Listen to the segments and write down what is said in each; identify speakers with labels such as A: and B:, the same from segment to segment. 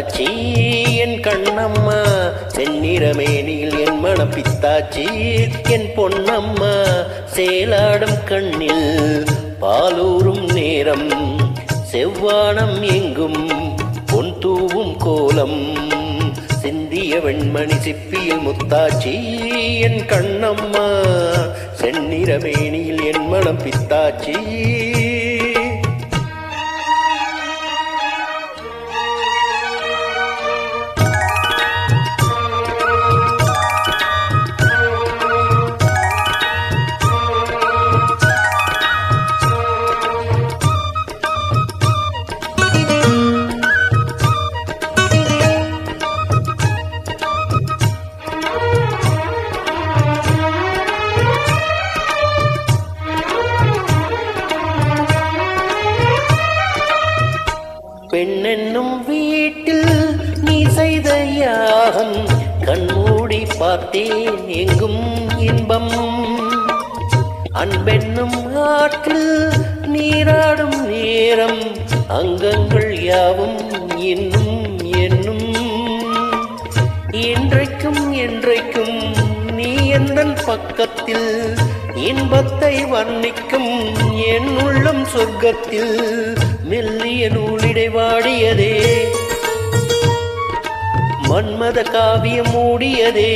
A: முத்தாச்சி என் கண்ணம்மா செந்நிறமேனியில் என் மனம் பித்தாச்சி என் பொன்னம்மா சேலாடும் கண்ணில் பாலூரும் நேரம் செவ்வானம் எங்கும் பொன் தூவும் கோலம் சிந்திய வெண்மணி சிப்பியில் முத்தாச்சி என் கண்ணம்மா செந்நிறமேனியில் என் மனம் பித்தாச்சி பெண்ணென்னும் வீட்டில் நீ செய்த யாகம் கண்மூடி பார்த்தேன் எங்கும் இன்பம் அன்பென்னும் ஆற்றில் நீராடும் நேரம் அங்கங்கள் யாவும் இன்னும் என்னும் இன்றைக்கும் என்றைக்கும் நீ எந்தன் பக்கத்தில் இன்பத்தை வர்ணிக்கும் என் உள்ளம் சொர்க்கத்தில் மெல்லிய நூலிடை வாடியதே மன்மத காவியம் மூடியதே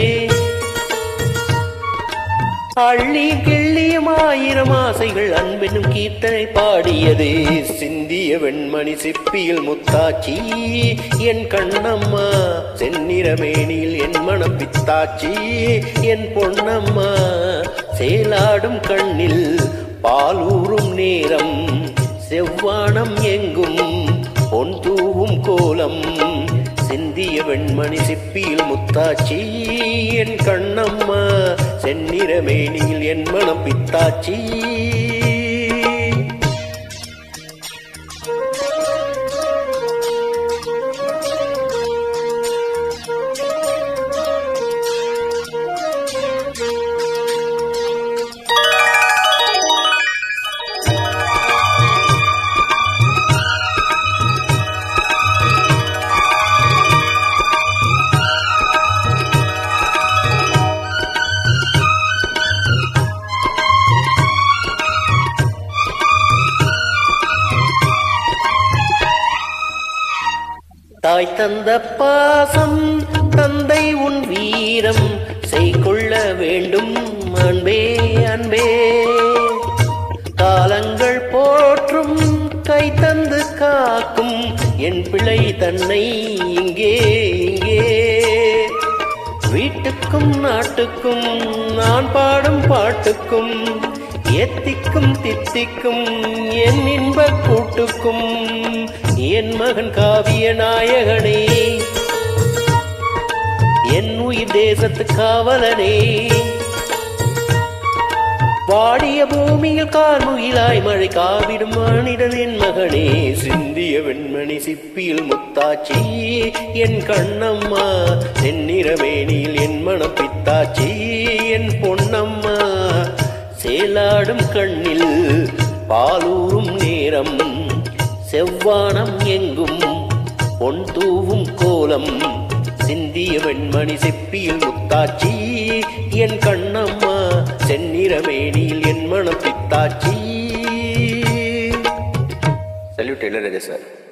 A: அள்ளி கிள்ளியும் ஆயிரம் ஆசைகள் அன்பெனும் கீர்த்தனை பாடியதே சிந்திய வெண்மணி சிப்பியில் முத்தாச்சி என் கண்ணம்மா செந்நிறமேனியில் என் மனம் பித்தாச்சி என் பொன்னம்மா சேலாடும் கண்ணில் பாலூரும் நேரம் செவ்வானம் எங்கும் பொன் தூவும் கோலம் சிந்திய வெண்மணி சிப்பியில் முத்தாச்சி என் கண்ணம்மா செந்நிறமேனியில் என் மனம் பித்தாச்சி தாய் தந்த பாசம் தந்தை உன் வீரம் செய்கொள்ள வேண்டும் அன்பே அன்பே காலங்கள் போற்றும் கை தந்து காக்கும் என் பிள்ளை தன்னை இங்கே இங்கே வீட்டுக்கும் நாட்டுக்கும் நான் பாடும் பாட்டுக்கும் எத்திக்கும் தித்திக்கும் என் இன்ப கூட்டுக்கும் என் மகன் காவிய நாயகனே என் உயிர் தேசத்து காவலனே வாடிய பூமியில் கார்முகிலாய் மழை காவிடும் மானிடன் என் மகனே சிந்திய வெண்மணி சிப்பியில் முத்தாச்சி என் கண்ணம்மா செந்நிறமேனியில் என் மனம் பித்தாச்சி என் பொன்னம்மா சேலாடும் கண்ணில் பாலூரும் நேரம் செவ்வானம் எங்கும் பொன் தூவும் கோலம் சிந்திய வெண்மணி செப்பியில் முத்தாச்சி என் கண்ணம்மா செந்நிறமேனியில் என் மனம் பித்தாச்சி சல்யூட் இளையராஜா சார்